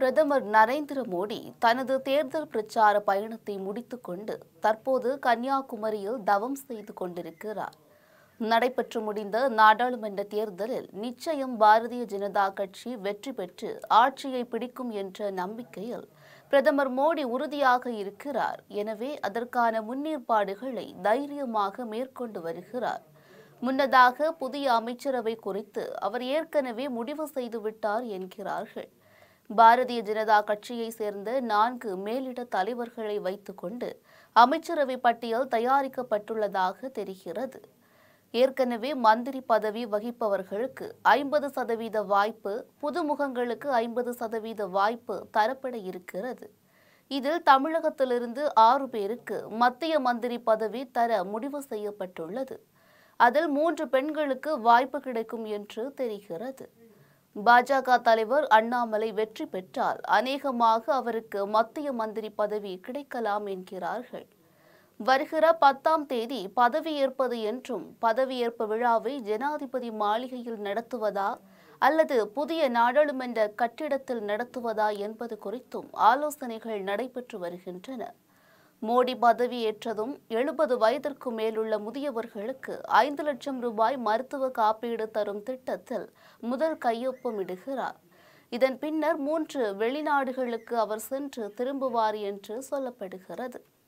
பிரதமர் நரேந்திர மோடி தனது தேர்தல் பிரச்சார பயணத்தை முடித்துக்கொண்டு தற்போது கன்னியாகுமரியில் தவம் செய்து கொண்டிருக்கிறார் நடைபெற்று முடிந்த நாடாளுமன்ற தேர்தலில் நிச்சயம் பாரதிய ஜனதா கட்சி வெற்றி பெற்று ஆட்சியை பிடிக்கும் என்ற நம்பிக்கையில் பிரதமர் மோடி உறுதியாக இருக்கிறார் எனவே அதற்கான முன்னேற்பாடுகளை தைரியமாக மேற்கொண்டு வருகிறார் முன்னதாக புதிய அமைச்சரவை குறித்து அவர் ஏற்கனவே முடிவு செய்துவிட்டார் என்கிறார்கள் பாரதிய ஜனதா கட்சியை சேர்ந்த நான்கு மேலிட தலைவர்களை வைத்துக்கொண்டு அமைச்சரவை பட்டியல் தயாரிக்கப்பட்டுள்ளதாக தெரிகிறது ஏற்கனவே மந்திரி பதவி வகிப்பவர்களுக்கு ஐம்பது சதவீத வாய்ப்பு புதுமுகங்களுக்கு ஐம்பது சதவீத வாய்ப்பு தரப்பட இருக்கிறது இதில் தமிழகத்திலிருந்து ஆறு பேருக்கு மத்திய மந்திரி பதவி தர முடிவு செய்யப்பட்டுள்ளது அதில் மூன்று பெண்களுக்கு வாய்ப்பு கிடைக்கும் என்று தெரிகிறது பாஜக தலைவர் அண்ணாமலை வெற்றி பெற்றால் அநேகமாக அவருக்கு மத்திய மந்திரி பதவி கிடைக்கலாம் என்கிறார்கள் வருகிற பத்தாம் தேதி பதவியேற்பது என்றும் பதவியேற்பு விழாவை ஜனாதிபதி மாளிகையில் நடத்துவதா அல்லது புதிய நாடாளுமன்ற கட்டிடத்தில் நடத்துவதா என்பது குறித்தும் ஆலோசனைகள் நடைபெற்று வருகின்றன மோடி பதவியேற்றதும் எழுபது வயதிற்கு மேலுள்ள முதியவர்களுக்கு ஐந்து லட்சம் ரூபாய் மருத்துவ காப்பீடு தரும் திட்டத்தில் முதல் கையொப்பமிடுகிறார் இதன் பின்னர் மூன்று வெளிநாடுகளுக்கு அவர் சென்று திரும்புவார் என்று சொல்லப்படுகிறது